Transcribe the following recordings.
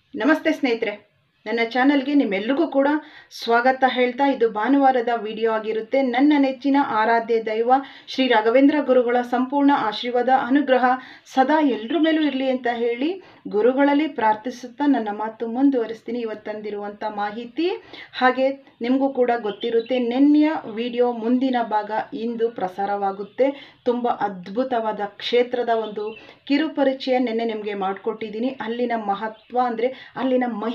ನಮಸ್ತೆ ಸ್ನೇಹಿತರೆ ನನ್ನ ಚಾನಲ್ಗೆ ನಿಮ್ಮೆಲ್ರಿಗೂ ಕೂಡ ಸ್ವಾಗತ ಹೇಳ್ತಾ ಇದು ಭಾನುವಾರದ ವಿಡಿಯೋ ಆಗಿರುತ್ತೆ ನನ್ನ ನೆಚ್ಚಿನ ಆರಾಧ್ಯ ದೈವ ಶ್ರೀ ರಾಘವೇಂದ್ರ ಗುರುಗಳ ಸಂಪೂರ್ಣ ಆಶೀರ್ವಾದ ಅನುಗ್ರಹ ಸದಾ ಎಲ್ಲರ ಮೇಲೂ ಇರಲಿ ಅಂತ ಹೇಳಿ ಗುರುಗಳಲ್ಲಿ ಪ್ರಾರ್ಥಿಸುತ್ತಾ ನನ್ನ ಮಾತು ಮುಂದುವರಿಸ್ತೀನಿ ಇವತ್ತು ತಂದಿರುವಂಥ ಮಾಹಿತಿ ಹಾಗೆ ನಿಮಗೂ ಕೂಡ ಗೊತ್ತಿರುತ್ತೆ ನಿನ್ನೆಯ ವಿಡಿಯೋ ಮುಂದಿನ ಭಾಗ ಇಂದು ಪ್ರಸಾರವಾಗುತ್ತೆ ತುಂಬ ಅದ್ಭುತವಾದ ಕ್ಷೇತ್ರದ ಒಂದು ಕಿರುಪರಿಚಯ ನಿನ್ನೆ ನಿಮಗೆ ಮಾಡಿಕೊಟ್ಟಿದ್ದೀನಿ ಅಲ್ಲಿನ ಮಹತ್ವ ಅಂದರೆ ಅಲ್ಲಿನ ಮಹಿ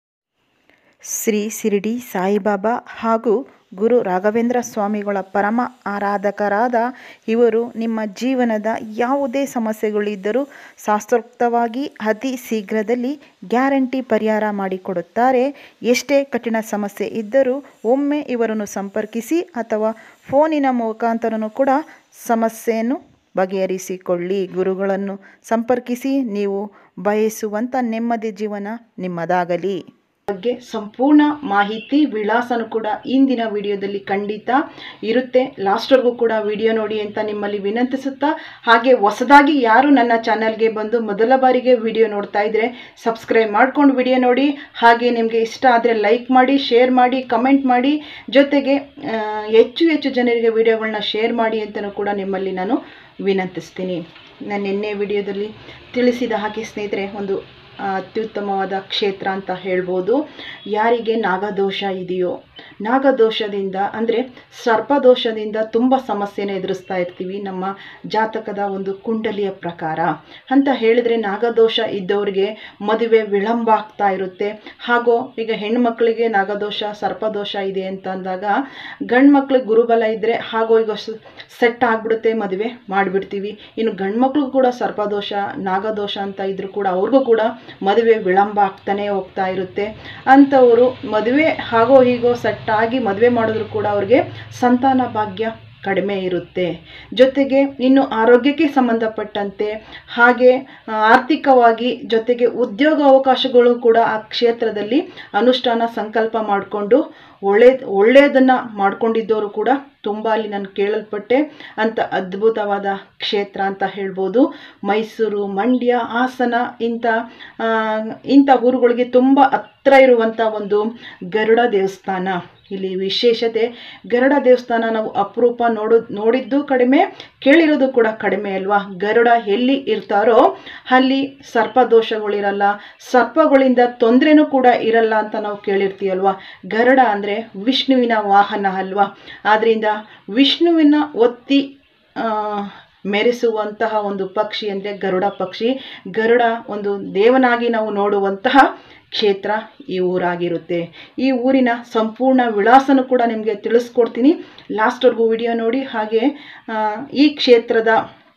ಶ್ರೀ ಶಿರಡಿ ಸಾಯಿಬಾಬಾ ಹಾಗೂ ಗುರು ರಾಘವೇಂದ್ರ ಸ್ವಾಮಿಗಳ ಪರಮ ಆರಾಧಕರಾದ ಇವರು ನಿಮ್ಮ ಜೀವನದ ಯಾವುದೇ ಸಮಸ್ಯೆಗಳಿದ್ದರೂ ಶಾಸ್ತ್ರೋಕ್ತವಾಗಿ ಅತಿ ಶೀಘ್ರದಲ್ಲಿ ಗ್ಯಾರಂಟಿ ಪರಿಹಾರ ಮಾಡಿಕೊಡುತ್ತಾರೆ ಎಷ್ಟೇ ಕಠಿಣ ಸಮಸ್ಯೆ ಇದ್ದರೂ ಒಮ್ಮೆ ಇವರನ್ನು ಸಂಪರ್ಕಿಸಿ ಅಥವಾ ಫೋನಿನ ಮುಖಾಂತರನೂ ಕೂಡ ಸಮಸ್ಯೆಯನ್ನು ಬಗೆಹರಿಸಿಕೊಳ್ಳಿ ಗುರುಗಳನ್ನು ಸಂಪರ್ಕಿಸಿ ನೀವು ಬಯಸುವಂಥ ನೆಮ್ಮದಿ ಜೀವನ ನಿಮ್ಮದಾಗಲಿ ಬಗ್ಗೆ ಸಂಪೂರ್ಣ ಮಾಹಿತಿ ವಿಳಾಸನೂ ಕೂಡ ಇಂದಿನ ವಿಡಿಯೋದಲ್ಲಿ ಖಂಡಿತ ಇರುತ್ತೆ ಲಾಸ್ಟ್ವರೆಗೂ ಕೂಡ ವಿಡಿಯೋ ನೋಡಿ ಅಂತ ನಿಮ್ಮಲ್ಲಿ ವಿನಂತಿಸುತ್ತಾ ಹಾಗೆ ಹೊಸದಾಗಿ ಯಾರು ನನ್ನ ಚಾನಲ್ಗೆ ಬಂದು ಮೊದಲ ಬಾರಿಗೆ ವಿಡಿಯೋ ನೋಡ್ತಾ ಇದ್ದರೆ ಸಬ್ಸ್ಕ್ರೈಬ್ ಮಾಡ್ಕೊಂಡು ವಿಡಿಯೋ ನೋಡಿ ಹಾಗೆ ನಿಮಗೆ ಇಷ್ಟ ಆದರೆ ಲೈಕ್ ಮಾಡಿ ಶೇರ್ ಮಾಡಿ ಕಮೆಂಟ್ ಮಾಡಿ ಜೊತೆಗೆ ಆ, ಹೆಚ್ಚು ಹೆಚ್ಚು ಜನರಿಗೆ ವಿಡಿಯೋಗಳನ್ನ ಶೇರ್ ಮಾಡಿ ಅಂತಲೂ ಕೂಡ ನಿಮ್ಮಲ್ಲಿ ನಾನು ವಿನಂತಿಸ್ತೀನಿ ನಾನು ನಿನ್ನೆ ವಿಡಿಯೋದಲ್ಲಿ ತಿಳಿಸಿದ ಹಾಗೆ ಸ್ನೇಹಿತರೆ ಒಂದು ಆ, ಅತ್ಯುತ್ತಮವಾದ ಕ್ಷೇತ್ರ ಅಂತ ಹೇಳ್ಬೋದು ಯಾರಿಗೆ ನಾಗದೋಷ ಇದೆಯೋ ನಾಗದೋಷದಿಂದ ಅಂದರೆ ಸರ್ಪದೋಷದಿಂದ ತುಂಬ ಸಮಸ್ಯೆನ ಎದುರಿಸ್ತಾ ಇರ್ತೀವಿ ನಮ್ಮ ಜಾತಕದ ಒಂದು ಕುಂಡಲಿಯ ಪ್ರಕಾರ ಅಂತ ಹೇಳಿದರೆ ನಾಗದೋಷ ಇದ್ದವ್ರಿಗೆ ಮದುವೆ ವಿಳಂಬ ಆಗ್ತಾ ಇರುತ್ತೆ ಹಾಗೂ ಈಗ ಹೆಣ್ಮಕ್ಳಿಗೆ ನಾಗದೋಷ ಸರ್ಪದೋಷ ಇದೆ ಅಂತ ಅಂದಾಗ ಗಂಡು ಮಕ್ಳಿಗೆ ಗುರುಬಲ ಇದ್ದರೆ ಹಾಗೂ ಈಗ ಸೆಟ್ ಆಗಿಬಿಡುತ್ತೆ ಮದುವೆ ಮಾಡಿಬಿಡ್ತೀವಿ ಇನ್ನು ಗಂಡು ಮಕ್ಳಿಗೂ ಕೂಡ ಸರ್ಪದೋಷ ನಾಗದೋಷ ಅಂತ ಇದ್ರೂ ಕೂಡ ಅವ್ರಿಗೂ ಕೂಡ ಮದುವೆ ವಿಳಂಬ ಆಗ್ತಾನೆ ಹೋಗ್ತಾ ಇರುತ್ತೆ ಅಂಥವರು ಮದುವೆ ಹಾಗೋ ಹೀಗೋ ಸೆಟ್ ಆಗಿ ಮದುವೆ ಮಾಡಿದ್ರು ಕೂಡ ಅವ್ರಿಗೆ ಸಂತಾನ ಭಾಗ್ಯ ಕಡಿಮೆ ಇರುತ್ತೆ ಜೊತೆಗೆ ಇನ್ನು ಆರೋಗ್ಯಕ್ಕೆ ಸಂಬಂಧಪಟ್ಟಂತೆ ಹಾಗೆ ಆ, ಆರ್ಥಿಕವಾಗಿ ಜೊತೆಗೆ ಉದ್ಯೋಗ ಅವಕಾಶಗಳು ಕೂಡ ಆ ಕ್ಷೇತ್ರದಲ್ಲಿ ಅನುಷ್ಠಾನ ಸಂಕಲ್ಪ ಮಾಡಿಕೊಂಡು ಒಳ್ಳೆ ಒಳ್ಳೆಯದನ್ನು ಮಾಡ್ಕೊಂಡಿದ್ದವರು ಕೂಡ ತುಂಬ ಅಲ್ಲಿ ನಾನು ಕೇಳಲ್ಪಟ್ಟೆ ಅಂತ ಅದ್ಭುತವಾದ ಕ್ಷೇತ್ರ ಅಂತ ಹೇಳ್ಬೋದು ಮೈಸೂರು ಮಂಡ್ಯ ಹಾಸನ ಇಂಥ ಆ, ಇಂಥ ಊರುಗಳಿಗೆ ತುಂಬ ಹತ್ರ ಇರುವಂಥ ಒಂದು ಗರುಡ ದೇವಸ್ಥಾನ ಇಲ್ಲಿ ವಿಶೇಷತೆ ಗರುಡ ದೇವಸ್ಥಾನ ನಾವು ಅಪರೂಪ ನೋಡೋ ನೋಡಿದ್ದು ಕಡಿಮೆ ಕೇಳಿರೋದು ಕೂಡ ಕಡಿಮೆ ಅಲ್ವಾ ಗರುಡ ಎಲ್ಲಿ ಇರ್ತಾರೋ ಅಲ್ಲಿ ಸರ್ಪದೋಷಗಳಿರಲ್ಲ ಸರ್ಪಗಳಿಂದ ತೊಂದರೆನೂ ಕೂಡ ಇರಲ್ಲ ಅಂತ ನಾವು ಕೇಳಿರ್ತೀವಲ್ವಾ ಗರುಡ ಅಂದರೆ ವಿಷ್ಣುವಿನ ವಾಹನ ಅಲ್ವಾ ಆದ್ದರಿಂದ ವಿಷ್ಣುವಿನ ಒತ್ತಿ ಆ, ಮೆರೆಸುವಂತಹ ಒಂದು ಪಕ್ಷಿ ಅಂದರೆ ಗರುಡ ಪಕ್ಷಿ ಗರುಡ ಒಂದು ದೇವನಾಗಿ ನಾವು ನೋಡುವಂತಹ ಕ್ಷೇತ್ರ ಈ ಊರಾಗಿರುತ್ತೆ ಈ ಊರಿನ ಸಂಪೂರ್ಣ ವಿಳಾಸನೂ ಕೂಡ ನಿಮಗೆ ತಿಳಿಸ್ಕೊಡ್ತೀನಿ ಲಾಸ್ಟ್ವರೆಗೂ ವಿಡಿಯೋ ನೋಡಿ ಹಾಗೆ ಆ, ಈ ಕ್ಷೇತ್ರದ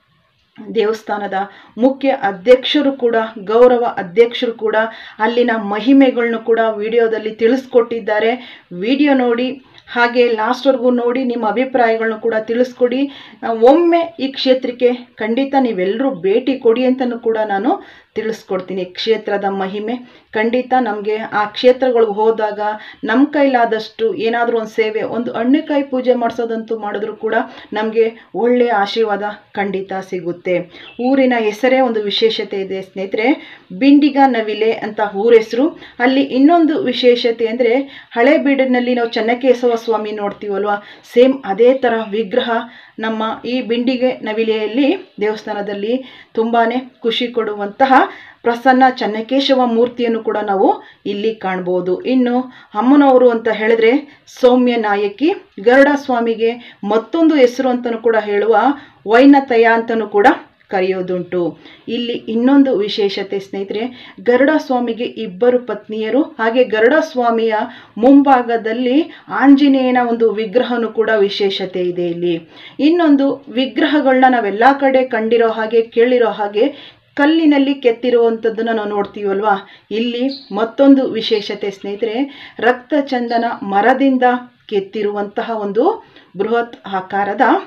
ದೇವಸ್ಥಾನದ ಮುಖ್ಯ ಅಧ್ಯಕ್ಷರು ಕೂಡ ಗೌರವ ಅಧ್ಯಕ್ಷರು ಕೂಡ ಅಲ್ಲಿನ ಮಹಿಮೆಗಳನ್ನೂ ಕೂಡ ವಿಡಿಯೋದಲ್ಲಿ ತಿಳಿಸ್ಕೊಟ್ಟಿದ್ದಾರೆ ವಿಡಿಯೋ ನೋಡಿ ಹಾಗೆ ಲಾಸ್ಟ್ವರೆಗೂ ನೋಡಿ ನಿಮ್ಮ ಅಭಿಪ್ರಾಯಗಳನ್ನ ಕೂಡ ತಿಳಿಸ್ಕೊಡಿ ಆ, ಒಮ್ಮೆ ಈ ಕ್ಷೇತ್ರಕ್ಕೆ ಖಂಡಿತ ನೀವೆಲ್ಲರೂ ಭೇಟಿ ಕೊಡಿ ಅಂತಲೂ ಕೂಡ ನಾನು ತಿಳಿಸ್ಕೊಡ್ತೀನಿ ಕ್ಷೇತ್ರದ ಮಹಿಮೆ ಖಂಡಿತ ನಮಗೆ ಆ ಕ್ಷೇತ್ರಗಳಿಗೆ ಹೋದಾಗ ನಮ್ಮ ಕೈಲಾದಷ್ಟು ಏನಾದರೂ ಒಂದು ಸೇವೆ ಒಂದು ಹಣ್ಣುಕಾಯಿ ಪೂಜೆ ಮಾಡಿಸೋದಂತೂ ಮಾಡಿದ್ರು ಕೂಡ ನಮಗೆ ಒಳ್ಳೆಯ ಆಶೀರ್ವಾದ ಖಂಡಿತ ಸಿಗುತ್ತೆ ಊರಿನ ಹೆಸರೇ ಒಂದು ವಿಶೇಷತೆ ಇದೆ ಸ್ನೇಹಿತರೆ ಬಿಂಡಿಗ ನವಿಲೆ ಅಂತ ಊರ ಹೆಸರು ಅಲ್ಲಿ ಇನ್ನೊಂದು ವಿಶೇಷತೆ ಅಂದರೆ ಹಳೇಬೀಡಿನಲ್ಲಿ ನಾವು ಚೆನ್ನಕೇಶವ ಸ್ವಾಮಿ ನೋಡ್ತೀವಲ್ವ ಸೇಮ್ ಅದೇ ಥರ ವಿಗ್ರಹ ನಮ್ಮ ಈ ಬಿಂಡಿಗೆ ನವಿಲೆಯಲ್ಲಿ ದೇವಸ್ಥಾನದಲ್ಲಿ ತುಂಬಾ ಖುಷಿ ಕೊಡುವಂತಹ ಪ್ರಸನ್ನ ಚೆನ್ನಕೇಶವ ಮೂರ್ತಿಯನ್ನು ಕೂಡ ನಾವು ಇಲ್ಲಿ ಕಾಣ್ಬೋದು ಇನ್ನು ಅಮ್ಮನವರು ಅಂತ ಹೇಳಿದ್ರೆ ಸೌಮ್ಯ ನಾಯಕಿ ಗರುಡ ಸ್ವಾಮಿಗೆ ಮತ್ತೊಂದು ಹೆಸರು ಅಂತಲೂ ಕೂಡ ಹೇಳುವ ವೈನತಯ ಅಂತಲೂ ಕೂಡ ಕರೆಯೋದುಂಟು ಇಲ್ಲಿ ಇನ್ನೊಂದು ವಿಶೇಷತೆ ಸ್ನೇಹಿತರೆ ಗರುಡ ಸ್ವಾಮಿಗೆ ಇಬ್ಬರು ಪತ್ನಿಯರು ಹಾಗೆ ಗರುಡ ಸ್ವಾಮಿಯ ಮುಂಭಾಗದಲ್ಲಿ ಆಂಜನೇಯನ ಒಂದು ವಿಗ್ರಹನೂ ಕೂಡ ವಿಶೇಷತೆ ಇದೆ ಇಲ್ಲಿ ಇನ್ನೊಂದು ವಿಗ್ರಹಗಳನ್ನ ನಾವೆಲ್ಲ ಕಡೆ ಕಂಡಿರೋ ಹಾಗೆ ಕೇಳಿರೋ ಹಾಗೆ ಕಲ್ಲಿನಲ್ಲಿ ಕೆತ್ತಿರುವಂಥದ್ದನ್ನು ನಾವು ನೋಡ್ತೀವಲ್ವಾ ಇಲ್ಲಿ ಮತ್ತೊಂದು ವಿಶೇಷತೆ ಸ್ನೇಹಿತರೆ ರಕ್ತ ಚಂದನ ಮರದಿಂದ ಕೆತ್ತಿರುವಂತಹ ಒಂದು ಬೃಹತ್ ಆಕಾರದ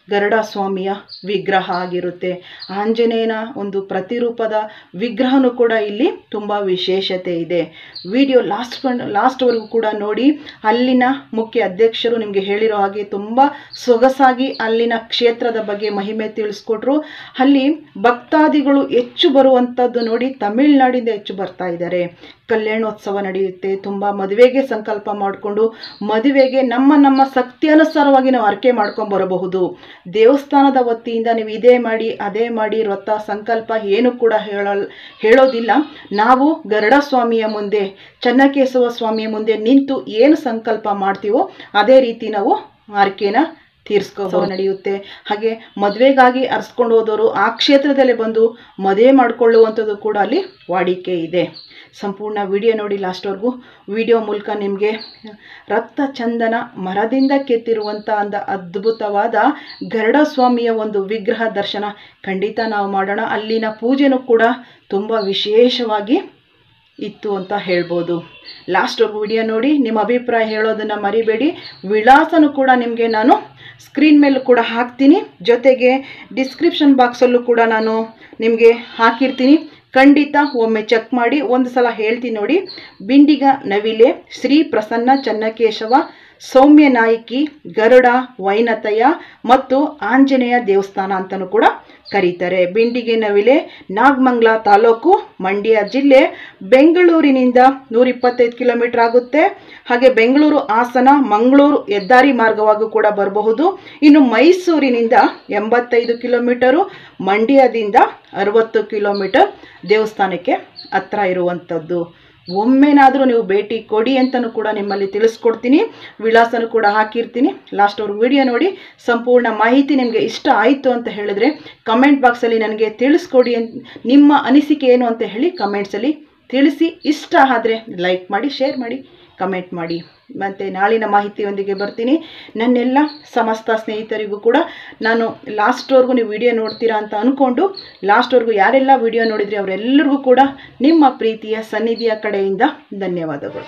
ಗರುಡ ಸ್ವಾಮಿಯ ವಿಗ್ರಹ ಆಗಿರುತ್ತೆ ಆಂಜನೇಯನ ಒಂದು ಪ್ರತಿರೂಪದ ವಿಗ್ರಹನೂ ಕೂಡ ಇಲ್ಲಿ ತುಂಬ ವಿಶೇಷತೆ ಇದೆ ವಿಡಿಯೋ ಲಾಸ್ಟ್ ಲಾಸ್ಟ್ವರೆಗೂ ಕೂಡ ನೋಡಿ ಅಲ್ಲಿನ ಮುಖ್ಯ ಅಧ್ಯಕ್ಷರು ನಿಮಗೆ ಹೇಳಿರೋ ಹಾಗೆ ತುಂಬ ಸೊಗಸಾಗಿ ಅಲ್ಲಿನ ಕ್ಷೇತ್ರದ ಬಗ್ಗೆ ಮಹಿಮೆ ತಿಳಿಸ್ಕೊಟ್ರು ಅಲ್ಲಿ ಭಕ್ತಾದಿಗಳು ಹೆಚ್ಚು ಬರುವಂಥದ್ದು ನೋಡಿ ತಮಿಳ್ನಾಡಿಂದ ಹೆಚ್ಚು ಬರ್ತಾ ಇದ್ದಾರೆ ಕಲ್ಯಾಣೋತ್ಸವ ನಡೆಯುತ್ತೆ ತುಂಬ ಮದುವೆಗೆ ಸಂಕಲ್ಪ ಮಾಡಿಕೊಂಡು ಮದುವೆಗೆ ನಮ್ಮ ನಮ್ಮ ಶಕ್ತಿ ಅನುಸಾರವಾಗಿ ನಾವು ಅರ್ಕೆ ಮಾಡ್ಕೊಂಡು ಬರಬಹುದು ದೇವಸ್ಥಾನದ ವತಿಯಿಂದ ನೀವು ಇದೇ ಮಾಡಿ ಅದೇ ಮಾಡಿ ವ್ರತ ಸಂಕಲ್ಪ ಏನು ಕೂಡ ಹೇಳಲ್ ಹೇಳೋದಿಲ್ಲ ನಾವು ಗರುಡ ಸ್ವಾಮಿಯ ಮುಂದೆ ಚನ್ನಕೇಶವ ಸ್ವಾಮಿಯ ಮುಂದೆ ನಿಂತು ಏನು ಸಂಕಲ್ಪ ಮಾಡ್ತೀವೋ ಅದೇ ರೀತಿ ನಾವು ಆರ್ಕೆನ ತೀರ್ಸ್ಕೋ ನಡೆಯುತ್ತೆ ಹಾಗೆ ಮದುವೆಗಾಗಿ ಅರ್ಸ್ಕೊಂಡು ಹೋದವರು ಆ ಕ್ಷೇತ್ರದಲ್ಲೇ ಬಂದು ಮದುವೆ ಮಾಡಿಕೊಳ್ಳುವಂಥದ್ದು ಕೂಡ ಅಲ್ಲಿ ವಾಡಿಕೆ ಇದೆ ಸಂಪೂರ್ಣ ವಿಡಿಯೋ ನೋಡಿ ಲಾಸ್ಟ್ವರೆಗೂ ವಿಡಿಯೋ ಮೂಲಕ ನಿಮಗೆ ರಕ್ತ ಚಂದನ ಮರದಿಂದ ಕೆತ್ತಿರುವಂಥ ಒಂದು ಅದ್ಭುತವಾದ ಗರುಡ ಸ್ವಾಮಿಯ ಒಂದು ವಿಗ್ರಹ ದರ್ಶನ ಖಂಡಿತ ನಾವು ಮಾಡೋಣ ಅಲ್ಲಿನ ಪೂಜೆನೂ ಕೂಡ ತುಂಬ ವಿಶೇಷವಾಗಿ ಇತ್ತು ಅಂತ ಹೇಳ್ಬೋದು ಲಾಸ್ಟ್ವರೆಗೂ ವಿಡಿಯೋ ನೋಡಿ ನಿಮ್ಮ ಅಭಿಪ್ರಾಯ ಹೇಳೋದನ್ನು ಮರಿಬೇಡಿ ವಿಳಾಸನೂ ಕೂಡ ನಿಮಗೆ ನಾನು ಸ್ಕ್ರೀನ್ ಮೇಲೂ ಕೂಡ ಹಾಕ್ತೀನಿ ಜೊತೆಗೆ ಡಿಸ್ಕ್ರಿಪ್ಷನ್ ಬಾಕ್ಸಲ್ಲೂ ಕೂಡ ನಾನು ನಿಮಗೆ ಹಾಕಿರ್ತೀನಿ ಖಂಡಿತ ಒಮ್ಮೆ ಚೆಕ್ ಮಾಡಿ ಒಂದು ಸಲ ಹೇಳ್ತೀನಿ ನೋಡಿ ಬಿಂಡಿಗ ನವಿಲೆ ಶ್ರೀ ಪ್ರಸನ್ನ ಚನ್ನಕೇಶವ ಸೌಮ್ಯ ನಾಯಕಿ ಗರುಡ ವೈನತಯ ಮತ್ತು ಆಂಜನೇಯ ದೇವಸ್ಥಾನ ಅಂತಲೂ ಕೂಡ ಕರೀತಾರೆ ಬಿಂಡಿಗೆ ನವಿಲೆ ನಾಗಮಂಗಲ ತಾಲೂಕು ಮಂಡ್ಯ ಜಿಲ್ಲೆ ಬೆಂಗಳೂರಿನಿಂದ ನೂರಿಪ್ಪತ್ತೈದು ಕಿಲೋಮೀಟರ್ ಆಗುತ್ತೆ ಹಾಗೆ ಬೆಂಗಳೂರು ಹಾಸನ ಮಂಗಳೂರು ಹೆದ್ದಾರಿ ಮಾರ್ಗವಾಗೂ ಕೂಡ ಬರಬಹುದು ಇನ್ನು ಮೈಸೂರಿನಿಂದ ಎಂಬತ್ತೈದು ಕಿಲೋಮೀಟರು ಮಂಡ್ಯದಿಂದ ಅರವತ್ತು ಕಿಲೋಮೀಟರ್ ದೇವಸ್ಥಾನಕ್ಕೆ ಹತ್ರ ಇರುವಂಥದ್ದು ಒಮ್ಮೆನಾದರೂ ನೀವು ಭೇಟಿ ಕೊಡಿ ಅಂತಲೂ ಕೂಡ ನಿಮ್ಮಲ್ಲಿ ತಿಳಿಸ್ಕೊಡ್ತೀನಿ ವಿಳಾಸನೂ ಕೂಡ ಹಾಕಿರ್ತೀನಿ ಲಾಸ್ಟ್ ಅವ್ರ ವಿಡಿಯೋ ನೋಡಿ ಸಂಪೂರ್ಣ ಮಾಹಿತಿ ನಿಮಗೆ ಇಷ್ಟ ಆಯಿತು ಅಂತ ಹೇಳಿದ್ರೆ ಕಮೆಂಟ್ ಬಾಕ್ಸಲ್ಲಿ ನನಗೆ ತಿಳಿಸ್ಕೊಡಿ ಅಂತ ನಿಮ್ಮ ಅನಿಸಿಕೆ ಏನು ಅಂತ ಹೇಳಿ ಕಮೆಂಟ್ಸಲ್ಲಿ ತಿಳಿಸಿ ಇಷ್ಟ ಆದರೆ ಲೈಕ್ ಮಾಡಿ ಶೇರ್ ಮಾಡಿ ಕಮೆಂಟ್ ಮಾಡಿ ಮತ್ತು ನಾಳಿನ ಮಾಹಿತಿಯೊಂದಿಗೆ ಬರ್ತೀನಿ ನನ್ನೆಲ್ಲ ಸಮಸ್ತ ಸ್ನೇಹಿತರಿಗೂ ಕೂಡ ನಾನು ಲಾಸ್ಟ್ವರೆಗೂ ನೀವು ವಿಡಿಯೋ ನೋಡ್ತೀರಾ ಅಂತ ಅಂದ್ಕೊಂಡು ಲಾಸ್ಟ್ವರೆಗೂ ಯಾರೆಲ್ಲ ವಿಡಿಯೋ ನೋಡಿದ್ರಿ ಅವರೆಲ್ಲರಿಗೂ ಕೂಡ ನಿಮ್ಮ ಪ್ರೀತಿಯ ಸನ್ನಿಧಿಯ ಕಡೆಯಿಂದ ಧನ್ಯವಾದಗಳು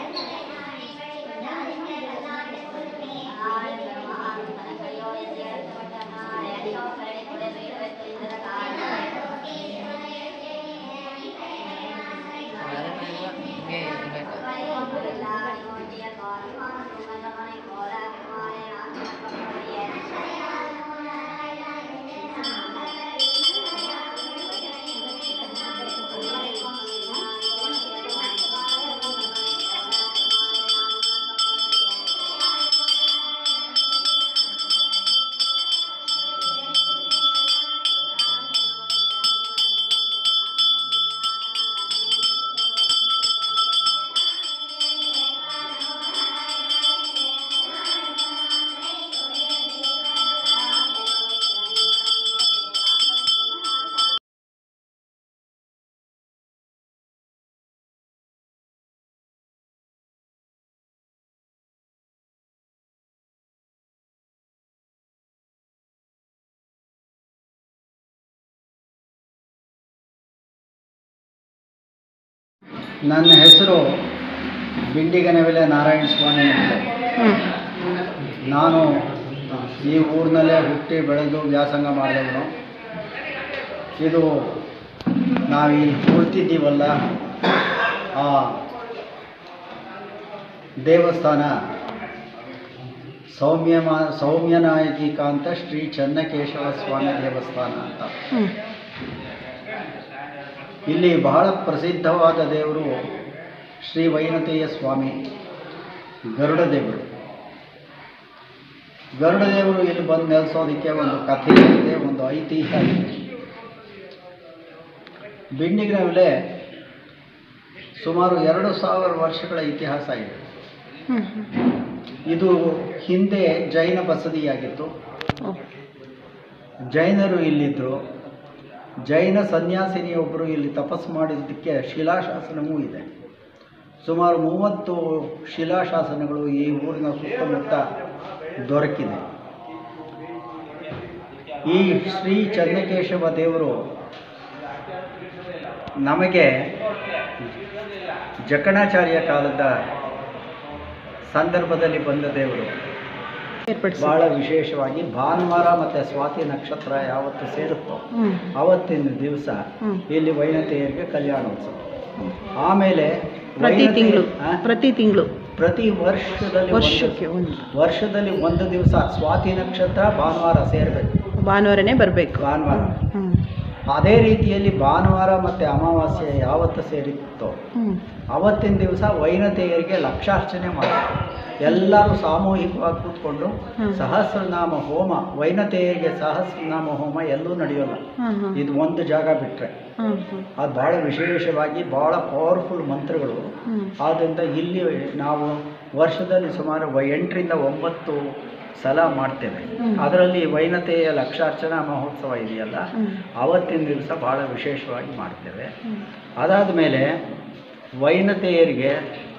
ನನ್ನ ಹೆಸರು ಬಿಂಡಿಗನವಿಲೆ ನಾರಾಯಣ ಸ್ವಾಮಿ ಅಂತ ನಾನು ಈ ಊರಿನಲ್ಲೇ ಹುಟ್ಟಿ ಬೆಳೆದು ವ್ಯಾಸಂಗ ಮಾಡಿದವನು ಇದು ನಾವಿಲ್ಲಿ ಕೂರ್ತಿದ್ದೀವಲ್ಲ ಆ ದೇವಸ್ಥಾನ ಸೌಮ್ಯ ಮಾ ಸೌಮ್ಯನಾಯಕಿ ಕಾಂತ ಶ್ರೀ ಚನ್ನಕೇಶವ ಸ್ವಾಮಿ ದೇವಸ್ಥಾನ ಅಂತ ಇಲ್ಲಿ ಬಹಳ ಪ್ರಸಿದ್ಧವಾದ ದೇವರು ಶ್ರೀ ವೈನತೆಯ ಸ್ವಾಮಿ ಗರುಡ ದೇವರು ಗರುಡ ದೇವರು ಇಲ್ಲಿ ಬಂದು ನೆಲೆಸೋದಕ್ಕೆ ಒಂದು ಕಥೆ ಇದೆ ಒಂದು ಐತಿಹ್ಯ ಇದೆ ಬಿಂಡಿಗ್ರವಿಲೆ ಸುಮಾರು ಎರಡು ಸಾವಿರ ವರ್ಷಗಳ ಇತಿಹಾಸ ಇದೆ ಇದು ಹಿಂದೆ ಜೈನ ಬಸದಿಯಾಗಿತ್ತು ಜೈನರು ಇಲ್ಲಿದ್ದರು ಜೈನ ಸನ್ಯಾಸಿನಿಯೊಬ್ಬರು ಇಲ್ಲಿ ತಪಸ್ಸು ಮಾಡಿದ್ದಕ್ಕೆ ಶಿಲಾಶಾಸನವೂ ಇದೆ ಸುಮಾರು ಮೂವತ್ತು ಶಿಲಾಶಾಸನಗಳು ಈ ಊರಿನ ಸುತ್ತಮುತ್ತ ದೊರಕಿದೆ ಈ ಶ್ರೀ ಚನ್ನಕೇಶವ ದೇವರು ನಮಗೆ ಜಕಣಾಚಾರ್ಯ ಕಾಲದ ಸಂದರ್ಭದಲ್ಲಿ ಬಂದ ದೇವರು ಏರ್ಪಡಿಸಿ ಬಹಳ ವಿಶೇಷವಾಗಿ ಭಾನುವಾರ ಮತ್ತು ಸ್ವಾತಿ ನಕ್ಷತ್ರ ಯಾವತ್ತು ಸೇರುತ್ತೋ ಹ್ಞೂ ಅವತ್ತಿನ ದಿವಸ ಹ್ಞೂ ಇಲ್ಲಿ ವೈನತೆಯರಿಗೆ ಕಲ್ಯಾಣೋತ್ಸವ ಆಮೇಲೆ ಪ್ರತಿ ವೈನತೆ- ತಿಂಗಳು ಆ? ಪ್ರತಿ ತಿಂಗಳು ಪ್ರತಿ ವರ್ಷದಲ್ಲಿ ಒಂದು- ವರ್ಷಕ್ಕೆ ಒಂದು ವರ್ಷದಲ್ಲಿ ಒಂದು ದಿವಸ ಸ್ವಾತಿ ನಕ್ಷತ್ರ ಭಾನುವಾರ ಸೇರಬೇಕು ಭಾನುವಾರನೇ ಬರಬೇಕು ಭಾನುವಾರ ಹ್ಞೂ ಅದೇ ರೀತಿಯಲ್ಲಿ ಭಾನುವಾರ ಮತ್ತು ಅಮಾವಾಸ್ಯೆ ಯಾವತ್ತು ಸೇರಿತ್ತೋ ಹ್ಞೂ ಅವತ್ತಿನ ದಿವಸ ವೈನತೆಯರಿಗೆ ಲಕ್ಷಾರ್ಚನೆ ಮಾಡ್ತಾರೆ ಎಲ್ಲರೂ ಸಾಮೂಹಿಕವಾಗಿ ಕೂತ್ಕೊಂಡು ಹ್ಮ್. ಸಹಸ್ರನಾಮ ಹೋಮ ವೈನತೆಯರಿಗೆ ಸಹಸ್ರನಾಮ ಹೋಮ ಎಲ್ಲೂ ನಡೆಯೋಲ್ಲ ಹಾಂ ಹಾಂ ಇದು ಒಂದು ಜಾಗ ಬಿಟ್ಟರೆ ಹಾಂ ಹಾಂ ಅದು ಭಾಳ ವಿಶೇಷವಾಗಿ ಭಾಳ ಪವರ್ಫುಲ್ ಮಂತ್ರಗಳು ಹ್ಞೂ ಆದ್ದರಿಂದ ಇಲ್ಲಿ ನಾವು ವರ್ಷದಲ್ಲಿ ಸುಮಾರು ವ- ಎಂಟರಿಂದ ಒಂಬತ್ತು ಸಲ ಮಾಡ್ತೇವೆ ಹ್ಮ್. ಅದರಲ್ಲಿ ವೈನತೆಯ ಲಕ್ಷಾರ್ಚನಾ ಮಹೋತ್ಸವ ಇದೆಯಲ್ಲ ಹ್ಞೂ ಅವತ್ತಿನ ದಿವಸ ಭಾಳ ವಿಶೇಷವಾಗಿ ಮಾಡ್ತೇವೆ ಹ್ಞೂ ಅದಾದ ಮೇಲೆ ವೈನತೆಯರಿಗೆ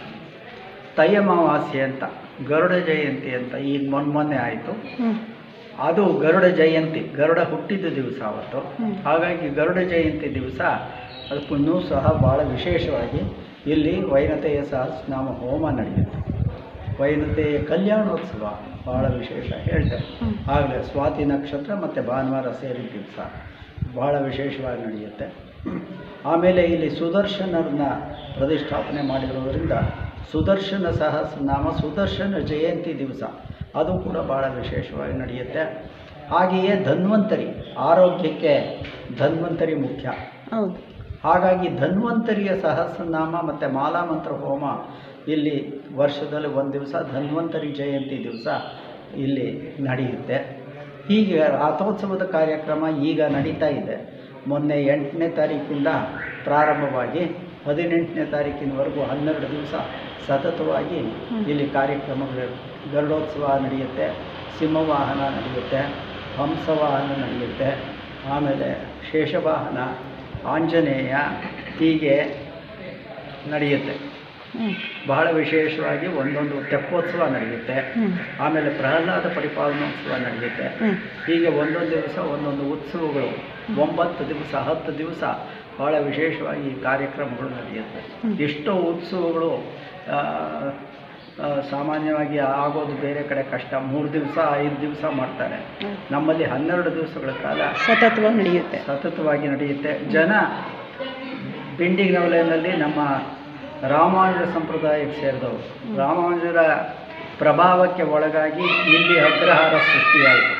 ತೈಯಮಾವಾಸ್ಯೆ ಅಂತ ಗರುಡ ಜಯಂತಿ ಅಂತ ಈಗ ಮೊನ್ನೆ ಮೊನ್ನೆ ಆಯಿತು ಹ್ಞೂ ಅದು ಗರುಡ ಜಯಂತಿ ಗರುಡ ಹುಟ್ಟಿದ ದಿವಸ ಅವತ್ತು ಹ್ಮ್. ಹಾಗಾಗಿ ಗರುಡ ಜಯಂತಿ ದಿವಸ ಅದಕ್ಕೂ ಸಹ ಭಾಳ ವಿಶೇಷವಾಗಿ ಇಲ್ಲಿ ವೈನತೆಯ ಸಹಸ್ರನಾಮ ಹೋಮ ನಡೆಯುತ್ತೆ ವೈನತೆಯ ಕಲ್ಯಾಣೋತ್ಸವ ಭಾಳ ವಿಶೇಷ ಹೇಳ್ತೇವೆ ಹ್ಮ್. ಆಗಲೇ ಸ್ವಾತಿ ನಕ್ಷತ್ರ ಮತ್ತು ಭಾನುವಾರ ಸೇರಿದ ದಿವಸ ಭಾಳ ವಿಶೇಷವಾಗಿ ನಡೆಯುತ್ತೆ ಆಮೇಲೆ ಇಲ್ಲಿ ಸುದರ್ಶನರನ್ನ ಪ್ರತಿಷ್ಠಾಪನೆ ಮಾಡಿರೋದ್ರಿಂದ ಸುದರ್ಶನ ಸಹಸ್ರನಾಮ ಸುದರ್ಶನ ಜಯಂತಿ ದಿವಸ ಅದು ಕೂಡ ಭಾಳ ವಿಶೇಷವಾಗಿ ನಡೆಯುತ್ತೆ ಹಾಗೆಯೇ ಧನ್ವಂತರಿ ಆರೋಗ್ಯಕ್ಕೆ ಧನ್ವಂತರಿ ಮುಖ್ಯ ಹೌದು ಹಾಗಾಗಿ ಧನ್ವಂತರಿಯ ಸಹಸ್ರನಾಮ ಮತ್ತು ಮಾಲಾಮಂತ್ರ ಹೋಮ ಇಲ್ಲಿ ವರ್ಷದಲ್ಲಿ ಒಂದು ದಿವಸ ಧನ್ವಂತರಿ ಜಯಂತಿ ದಿವಸ ಇಲ್ಲಿ ನಡೆಯುತ್ತೆ ಹೀಗೆ ರಥೋತ್ಸವದ ಕಾರ್ಯಕ್ರಮ ಈಗ ನಡೀತಾ ಇದೆ ಮೊನ್ನೆ ಎಂಟನೇ ತಾರೀಕಿಂದ ಪ್ರಾರಂಭವಾಗಿ ಹದಿನೆಂಟನೇ ತಾರೀಕಿನವರೆಗೂ ಹನ್ನೆರಡು ದಿವಸ ಸತತವಾಗಿ ಇಲ್ಲಿ ಕಾರ್ಯಕ್ರಮಗಳು ಗರುಡೋತ್ಸವ ನಡೆಯುತ್ತೆ ಸಿಂಹವಾಹನ ನಡೆಯುತ್ತೆ ಹಂಸವಾಹನ ನಡೆಯುತ್ತೆ ಆಮೇಲೆ ಶೇಷವಾಹನ ಆಂಜನೇಯ ಹೀಗೆ ನಡೆಯುತ್ತೆ ಹ್ಞೂ ಬಹಳ ವಿಶೇಷವಾಗಿ ಒಂದೊಂದು ತೆಪ್ಪೋತ್ಸವ ನಡೆಯುತ್ತೆ ಹ್ಞೂ ಆಮೇಲೆ ಪ್ರಹ್ಲಾದ ಪರಿಪಾಲನೋತ್ಸವ ನಡೆಯುತ್ತೆ ಹ್ಞೂ ಹೀಗೆ ಒಂದೊಂದು ದಿವಸ ಒಂದೊಂದು ಉತ್ಸವಗಳು ಒಂಬತ್ತು ದಿವಸ ಹತ್ತು ದಿವಸ ಭಾಳ ವಿಶೇಷವಾಗಿ ಈ ಕಾರ್ಯಕ್ರಮಗಳು ನಡೆಯುತ್ತೆ ಹ್ಮ್. ಎಷ್ಟೋ ಉತ್ಸವಗಳು ಆ, ಆ, ಸಾಮಾನ್ಯವಾಗಿ ಆಗೋದು ಬೇರೆ ಕಡೆ ಕಷ್ಟ ಮೂರು ದಿವಸ ಐದು ದಿವಸ ಮಾಡ್ತಾರೆ ಹ್ಮ್. ನಮ್ಮಲ್ಲಿ ಹನ್ನೆರಡು ದಿವಸಗಳ ಕಾಲ ಸತತವಾಗಿ ನಡೆಯುತ್ತೆ ಸತತವಾಗಿ ನಡೆಯುತ್ತೆ ಜನ ಬಿಂಡಿಗನವಲೆಯಲ್ಲಿ ನಮ್ಮ ರಾಮಾನುಜ ಸಂಪ್ರದಾಯಕ್ಕೆ ಸೇರಿದವರು ರಾಮಾನುಜರ ಪ್ರಭಾವಕ್ಕೆ ಒಳಗಾಗಿ ಇಲ್ಲಿ ಅಗ್ರಹಾರ ಸೃಷ್ಟಿಯಾಯಿತು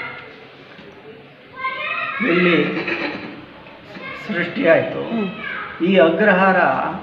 ಇಲ್ಲಿ ಸೃಷ್ಟಿಯಾಯಿತು ಹ್ಞೂ ಈ ಅಗ್ರಹಾರ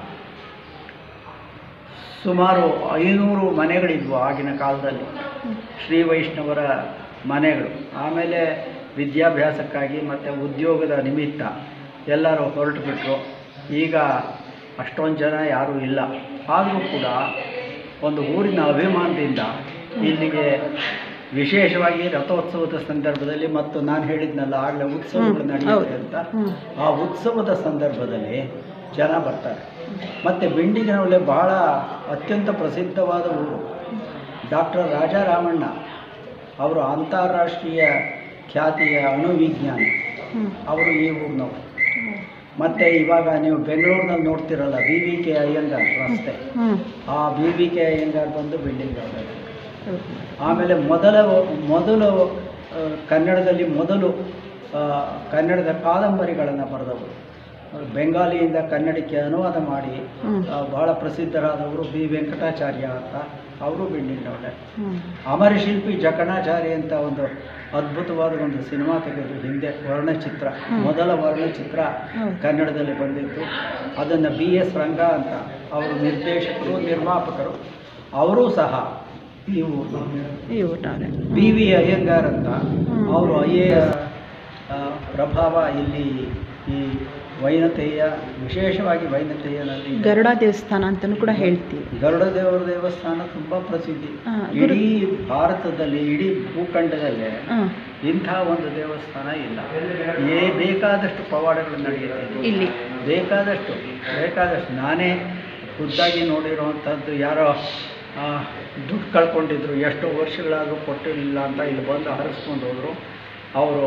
ಸುಮಾರು ಐನೂರು ಮನೆಗಳಿದ್ವು ಆಗಿನ ಕಾಲದಲ್ಲಿ ಶ್ರೀ ವೈಷ್ಣವರ ಮನೆಗಳು ಆಮೇಲೆ ವಿದ್ಯಾಭ್ಯಾಸಕ್ಕಾಗಿ ಮತ್ತು ಉದ್ಯೋಗದ ನಿಮಿತ್ತ ಎಲ್ಲರೂ ಹೊರಟು ಬಿಟ್ಟರು ಈಗ ಅಷ್ಟೊಂದು ಜನ ಯಾರೂ ಇಲ್ಲ ಆದರೂ ಕೂಡ ಒಂದು ಊರಿನ ಅಭಿಮಾನದಿಂದ ಇಲ್ಲಿಗೆ ವಿಶೇಷವಾಗಿ ರಥೋತ್ಸವದ ಸಂದರ್ಭದಲ್ಲಿ ಮತ್ತು ನಾನು ಹೇಳಿದ್ನಲ್ಲ ಆಗಲೇ ಉತ್ಸವಗಳು ಹ್ಮ್, ನಡೆಯುತ್ತೆ ಹೌದು. ಅಂತ ಹ್ಮ್. ಆ ಉತ್ಸವದ ಸಂದರ್ಭದಲ್ಲಿ ಜನ ಬರ್ತಾರೆ ಮತ್ತು ಬೆಂಡಿಗನವಲೆ ಬಹಳ ಅತ್ಯಂತ ಪ್ರಸಿದ್ಧವಾದ ಊರು ಡಾಕ್ಟರ್ ರಾಜಾರಾಮಣ್ಣ ಅವರು ಅಂತಾರಾಷ್ಟ್ರೀಯ ಖ್ಯಾತಿಯ ಅಣುವಿಜ್ಞಾನಿ ಹ್ಞೂ ಅವರು ಈ ಊರಿನವರು ಮತ್ತು ಇವಾಗ ನೀವು ಬೆಂಗಳೂರಿನಲ್ಲಿ ನೋಡ್ತಿರಲ್ಲ ಬಿ ವಿ ಕೆ ಅಯ್ಯಂಗಾರ್ ರಸ್ತೆ ಹ್ಞೂ ಆ ಬಿ ವಿ ಕೆ ಅಯ್ಯಂಗಾರ್ ಬಂದು ಬಿಲ್ಡಿಂಗ್ ಹೌದು ಆಮೇಲೆ ಮೊದಲ ಮೊದಲು ಆ, ಕನ್ನಡದಲ್ಲಿ ಮೊದಲು ಆ, ಕನ್ನಡದ ಕಾದಂಬರಿಗಳನ್ನು ಬರೆದವರು ಬೆಂಗಾಲಿಯಿಂದ ಕನ್ನಡಕ್ಕೆ ಅನುವಾದ ಮಾಡಿ ಹ್ಞೂ ಆ, ಬಹಳ ಪ್ರಸಿದ್ಧರಾದವರು ಬಿ ವೆಂಕಟಾಚಾರ್ಯ ಅಂತ ಅವರು ಬಿಂಡಿನವಳೆ ಹ್ಞೂ ಅಮರಶಿಲ್ಪಿ ಜಕಣಾಚಾರಿ ಅಂತ ಒಂದು ಅದ್ಭುತವಾದ ಒಂದು ಸಿನಿಮಾ ತೆಗೆದ್ರು ಹಿಂದೆ ವರ್ಣಚಿತ್ರ ಹ್ಮ್. ಮೊದಲ ವರ್ಣಚಿತ್ರ ಹೌದು. ಕನ್ನಡದಲ್ಲಿ ಬಂದಿತ್ತು ಅದನ್ನು ಬಿ ಎಸ್ ರಂಗ ಅಂತ ಅವರು ನಿರ್ದೇಶಕರು ನಿರ್ಮಾಪಕರು ಅವರೂ ಸಹ ಈ ಊರು ಈ ಊಟವ್ರೆ ಬಿ ವಿ ಅಯ್ಯಂಗಾರ್ ಅಂತ ಹ್ಮ್. ಅವರು ಐ ಎ ಎಸ್ ಪ್ರಭಾವ ಇಲ್ಲಿ ಈ ವೈನತೆಯ ವಿಶೇಷವಾಗಿ ವೈನತೆಯಲ್ಲಿ ಗರುಡ ದೇವಸ್ಥಾನ ಅಂತಲೂ ಕೂಡ ಹೇಳ್ತೀವಿ ಗರುಡ ದೇವರ ದೇವಸ್ಥಾನ ತುಂಬ ಪ್ರಸಿದ್ಧಿ ಹಾ, ಗುರು- ಇಡೀ ಭಾರತದಲ್ಲಿ ಇಡೀ ಭೂಖಂಡದಲ್ಲೇ ಹಾಂ ಇಂಥ ಒಂದು ದೇವಸ್ಥಾನ ಇಲ್ಲ ಏ ಬೇಕಾದಷ್ಟು ಪವಾಡಗಳು ನಡೆಯುತ್ತೆ ಇಲ್ಲಿ. ಇಲ್ಲಿ ಬೇಕಾದಷ್ಟು ಬೇಕಾದಷ್ಟು ನಾನೇ ಖುದ್ದಾಗಿ ನೋಡಿರೋವಂಥದ್ದು ಯಾರೋ ಆ, ದುಡ್ಡು ಕಳ್ಕೊಂಡಿದ್ರು ಎಷ್ಟೋ ವರ್ಷಗಳಾದರೂ ಕೊಟ್ಟಿರಲಿಲ್ಲ ಅಂತ ಇಲ್ಲಿ ಬಂದು ಹರಿಸ್ಕೊಂಡು ಹೋದರು ಅವರು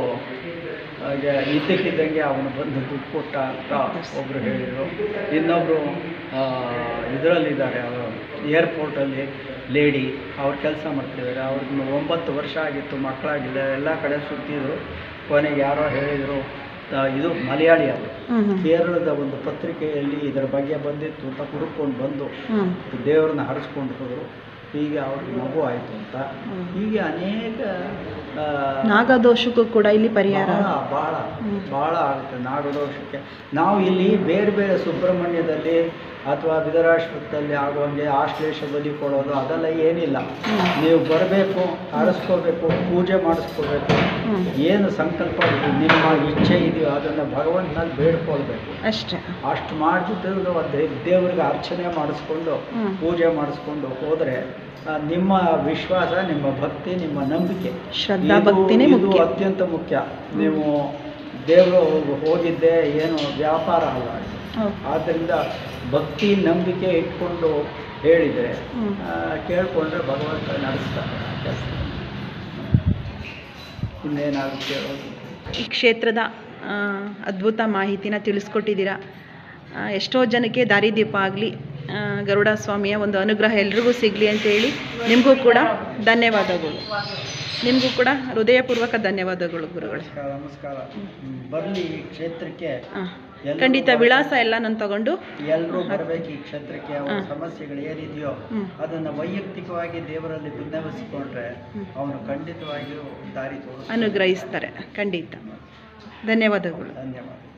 ಇದ್ದಕ್ಕಿದ್ದಂಗೆ ಅವನು ಬಂದು ದುಡ್ಡು ಕೊಟ್ಟ ಅಂತ ಒಬ್ಬರು ಹೇಳಿದರು ಇನ್ನೊಬ್ಬರು ಇದರಲ್ಲಿದ್ದಾರೆ ಅವರು ಏರ್ಪೋರ್ಟಲ್ಲಿ ಲೇಡಿ ಅವ್ರು ಕೆಲಸ ಮಾಡ್ತಿದ್ದಾರೆ ಅವ್ರಿಗೆ ಒಂಬತ್ತು ವರ್ಷ ಆಗಿತ್ತು ಮಕ್ಕಳಾಗಿಲ್ಲ ಎಲ್ಲ ಕಡೆ ಸುತ್ತಿದ್ರು ಕೊನೆಗೆ ಯಾರೋ ಹೇಳಿದರು ಆ, ಇದು ಮಲಯಾಳಿ ಅವರು ಹ್ಮ್ ಹ್ಮ್ ಕೇರಳದ ಒಂದು ಪತ್ರಿಕೆಯಲ್ಲಿ ಇದರ ಬಗ್ಗೆ ಬಂದಿತ್ತು ಅಂತ ಹುಡುಕೊಂಡು ಬಂದು ಹ್ಮ್ ದೇವರನ್ನ ಹರಿಸ್ಕೊಂಡು ಹೋದರು ಹೀಗೆ ಅವ್ರಿಗೆ ಮಗು ಆಯಿತು ಅಂತ ಹ್ಮ್. ಹೀಗೆ ಅನೇಕ ಆ, ನಾಗದೋಷಕ್ಕೂ ಕೂಡ ಇಲ್ಲಿ ಪರಿಹಾರ ಬಹಳ ಬಹಳ ಹ್ಮ್. ಬಹಳ ಆಗುತ್ತೆ ನಾಗದೋಷಕ್ಕೆ ನಾವು ಇಲ್ಲಿ ಬೇರೆ ಬೇರೆ ಸುಬ್ರಹ್ಮಣ್ಯದಲ್ಲಿ ಅಥವಾ ಬಿದರಾಶ್ವತ್ಥದಲ್ಲಿ ಆಗುವಂಗೆ ಆಶ್ಲೇಷ ಬಲಿ ಕೊಡೋದು ಅದೆಲ್ಲ ಏನಿಲ್ಲ ಹ್ಮ್. ನೀವು ಬರಬೇಕು ಹರಿಸ್ಕೋಬೇಕು ಪೂಜೆ ಮಾಡಿಸ್ಕೋಬೇಕು ಹ್ಮ್. ಏನು ಸಂಕಲ್ಪ ಇದೆ, ನಿಮ್ಮ ಇಚ್ಛೆ ಇದೆಯೋ ಅದನ್ನು ಭಗವಂತನಲ್ಲಿ ಬೇಡ್ಕೊಳ್ಬೇಕು ಅಷ್ಟೇ ಅಷ್ಟು ಮಾಡಿಬಿಟ್ಟು ದೇವರಿಗೆ ಅರ್ಚನೆ ಮಾಡಿಸ್ಕೊಂಡು ಹ್ಮ್. ಪೂಜೆ ಮಾಡಿಸ್ಕೊಂಡು ಹೋದರೆ ಆ, ನಿಮ್ಮ ವಿಶ್ವಾಸ ನಿಮ್ಮ ಭಕ್ತಿ ನಿಮ್ಮ ನಂಬಿಕೆ ಶ್ರದ್ಧಾ ಇದು- ಭಕ್ತಿನೇ ಇದು ಮುಖ್ಯ ಅತ್ಯಂತ ಮುಖ್ಯ ನೀವು ದೇವರು ಹೋಗಿದ್ದೆ ಏನು ವ್ಯಾಪಾರ ಅಲ್ಲ ಹೌದು. ಆದ್ದರಿಂದ ಭಕ್ತಿ ನಂಬಿಕೆ ಇಟ್ಕೊಂಡು ಹೇಳಿದರೆ ಹ್ಮ್. ಆ, ಕೇಳ್ಕೊಂಡ್ರೆ ಭಗವಂತ ನಡೆಸ್ತಾರೆ ಕೆಲಸ ಇನ್ನೇನಾದ್ರು ಕೇಳೋದು ಈ ಕ್ಷೇತ್ರದ ಆ, ಅದ್ಭುತ ಮಾಹಿತಿನ ತಿಳಿಸ್ಕೊಟ್ಟಿದ್ದೀರಾ ಆ, ಎಷ್ಟೋ ಜನಕ್ಕೆ ದಾರಿದೀಪ ಆಗಲಿ ಗರುಡ ಸ್ವಾಮಿಯ ಒಂದು ಅನುಗ್ರಹ ಎಲ್ರಿಗೂ ಸಿಗಲಿ ಅಂತೇಳಿ ನಿಮಗೂ ಕೂಡ ಧನ್ಯವಾದಗಳು ನಿಮಗೂ ಕೂಡ ಹೃದಯಪೂರ್ವಕ ಧನ್ಯವಾದಗಳು ಗುರುಗಳೇ ನಮಸ್ಕಾರ ನಮಸ್ಕಾರ ಬರಲಿ ಈ ಕ್ಷೇತ್ರಕ್ಕೆ ಆ, ಎಲ್ರೂ ಖಂಡಿತ ವಿಳಾಸ ಎಲ್ಲ ನಾನು ತಗೊಂಡು ಎಲ್ಲರೂ ಬರಬೇಕು ಈ ಕ್ಷೇತ್ರಕ್ಕೆ ಅವ್ರ ಹಾ. ಸಮಸ್ಯೆಗಳು ಏನಿದೆಯೋ ಹ್ಮ್. ಅದನ್ನು ವೈಯಕ್ತಿಕವಾಗಿ ದೇವರಲ್ಲಿ ಬಿನ್ನವಿಸಿಕೊಂಡ್ರೆ ಹ್ಮ್. ಅವನು ಖಂಡಿತವಾಗಿಯೂ ದಾರಿ ತೋರಿಸ್ತಾನೆ ಅನುಗ್ರಹಿಸ್ತಾರೆ ಖಂಡಿತ ಧನ್ಯವಾದಗಳು ಧನ್ಯವಾದ